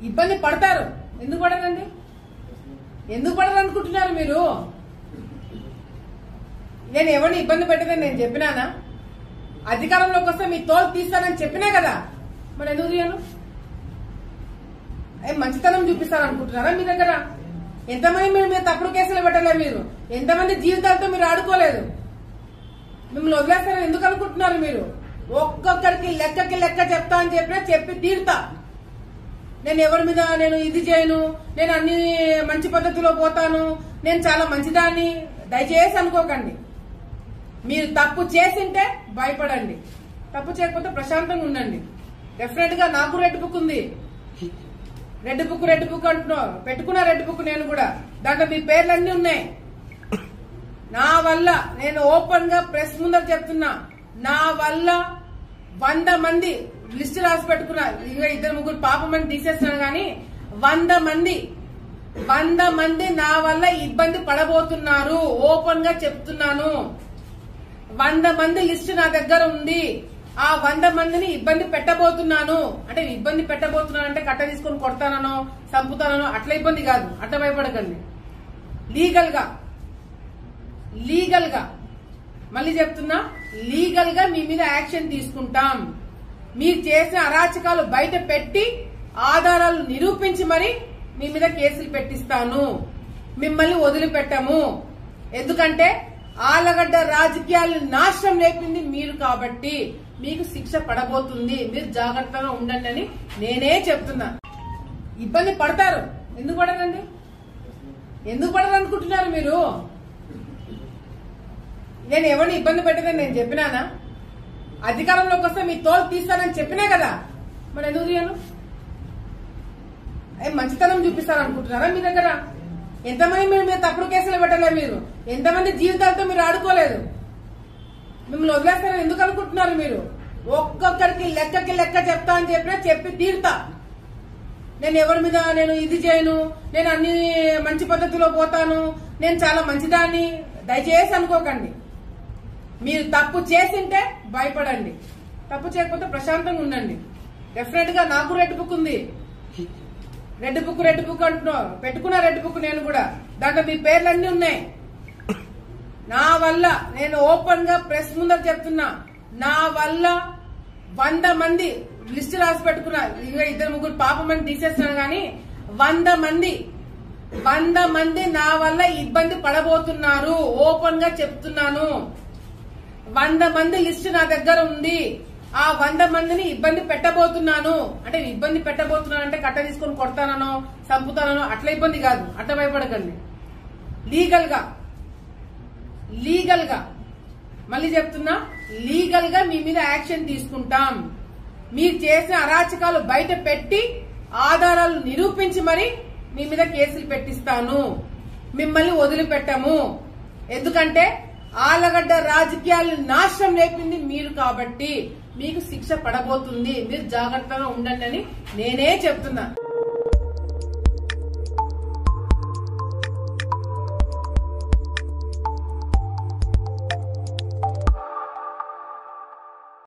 ఇబ్బంది పడతారు ఎందుకు పడరండి ఎందుకు పడరు అనుకుంటున్నారు మీరు నేను ఎవరిని ఇబ్బంది పెట్టదని నేను చెప్పినానా అధికారంలోకి వస్తే మీ తోలు తీస్తానని చెప్పినా కదా మరి ఎందుకు తీయను ఏ మంచితనం చూపిస్తారు అనుకుంటున్నారా మీ దగ్గర ఎంతమంది మీరు మీద తప్పుడు కేసులు పెట్టలే మీరు ఎంతమంది జీవితాలతో మీరు ఆడుకోలేదు మిమ్మల్ని వదిలేస్తారని ఎందుకు అనుకుంటున్నారు మీరు ఒక్కొక్కరికి లెక్కకి లెక్క చెప్తా అని చెప్పినా చెప్పి తీరుతా నేను ఎవరి మీద నేను ఇది చేయను నేను అన్ని మంచి పద్ధతిలో పోతాను నేను చాలా మంచిదాన్ని దయచేసి అనుకోకండి మీరు తప్పు చేసింటే భయపడండి తప్పు చేయకపోతే ప్రశాంతంగా ఉండండి డెఫినెట్ గా నాకు రెడ్ బుక్ ఉంది రెడ్ బుక్ రెడ్ బుక్ అంటున్నావు పెట్టుకున్న రెడ్ బుక్ నేను కూడా దాంట్లో మీ పేర్లన్నీ ఉన్నాయి నా వల్ల నేను ఓపెన్ గా ప్రెస్ ముందర చెప్తున్నా నా వల్ల వంద మంది లిస్ట్ రాసి పెట్టుకున్నా ఇంకా ఇద్దరు ముగ్గురు పాపం అని తీసేస్తున్నాను కానీ వంద మంది వంద మంది నా వల్ల ఇబ్బంది పడబోతున్నారు ఓపెన్ గా చెప్తున్నాను వంద మంది లిస్ట్ నా దగ్గర ఉంది ఆ వంద మందిని ఇబ్బంది పెట్టబోతున్నాను అంటే ఇబ్బంది పెట్టబోతున్నాను అంటే కట్ట తీసుకొని కొడతానో చంపుతానో అట్లా ఇబ్బంది కాదు అట్లా భయపడకండి లీగల్ గా లీగల్ గా మళ్ళీ చెప్తున్నా లీగల్ గా మీ మీద యాక్షన్ తీసుకుంటాం మీరు చేసిన అరాచకాలు బయట పెట్టి ఆధారాలు నిరూపించి మరి మీ మీద కేసులు పెట్టిస్తాను మిమ్మల్ని వదిలిపెట్టము ఎందుకంటే ఆలగడ్డ రాజకీయాలు నాశనం లేపింది మీరు కాబట్టి మీకు శిక్ష పడబోతుంది మీరు జాగ్రత్తగా ఉండండి అని నేనే చెప్తున్నా ఇబ్బంది పడతారు ఎందుకు పడరండి ఎందుకు పడరు అనుకుంటున్నారు మీరు నేను ఎవరిని ఇబ్బంది పెట్టదని నేను చెప్పినానా అధికారంలోకి వస్తే మీ తోలు తీస్తానని చెప్పినా కదా మరి ఎందుకు తీయను ఏ మంచితనం చూపిస్తారు అనుకుంటున్నారా మీ దగ్గర ఎంతమంది మీరు మీద తప్పుడు కేసులు పెట్టలే మీరు ఎంతమంది జీవితాలతో మీరు ఆడుకోలేదు మిమ్మల్ని వదిలేస్తారని ఎందుకు అనుకుంటున్నారు మీరు ఒక్కొక్కరికి లెక్కకి లెక్క చెప్తా అని చెప్పినా చెప్పి తీరుతా నేను ఎవరి మీద నేను ఇది చేయను నేను అన్ని మంచి పద్ధతిలో పోతాను నేను చాలా మంచిదాన్ని దయచేసి అనుకోకండి మీరు తప్పు చేసింటే భయపడండి తప్పు చేయకపోతే ప్రశాంతంగా ఉండండి డెఫినెట్ గా నాకు రెడ్ బుక్ ఉంది రెడ్ బుక్ రెడ్ బుక్ అంటున్నావు పెట్టుకున్న రెడ్ బుక్ నేను కూడా దాంట్లో మీ పేర్లన్నీ ఉన్నాయి నా వల్ల నేను ఓపెన్ గా ప్రెస్ ముందర చెప్తున్నా నా వల్ల వంద మంది లిస్ట్ రాసి పెట్టుకున్నా ఇంకా ఇద్దరు ముగ్గురు పాపం అని తీసేస్తున్నాను కానీ వంద మంది వంద మంది నా వల్ల ఇబ్బంది పడబోతున్నారు ఓపెన్ గా చెప్తున్నాను వంద మంది లిస్ట్ నా దగ్గర ఉంది ఆ వంద మందిని ఇబ్బంది పెట్టబోతున్నాను అంటే ఇబ్బంది పెట్టబోతున్నాను అంటే కట్ట తీసుకొని కొడతానో చంపుతానో అట్లా ఇబ్బంది కాదు అట్లా భయపడకండి లీగల్ గా లీగల్ గా మళ్ళీ చెప్తున్నా లీగల్ గా మీ మీద యాక్షన్ తీసుకుంటాం మీరు చేసిన అరాచకాలు బయట పెట్టి ఆధారాలు నిరూపించి మరి మీ మీద కేసులు పెట్టిస్తాను మిమ్మల్ని వదిలిపెట్టము ఎందుకంటే ఆలగడ్డ రాజకీయాలు నాశనం లేపింది మీరు కాబట్టి మీకు శిక్ష పడబోతుంది మీరు జాగ్రత్తగా ఉండండి అని నేనే చెప్తున్నా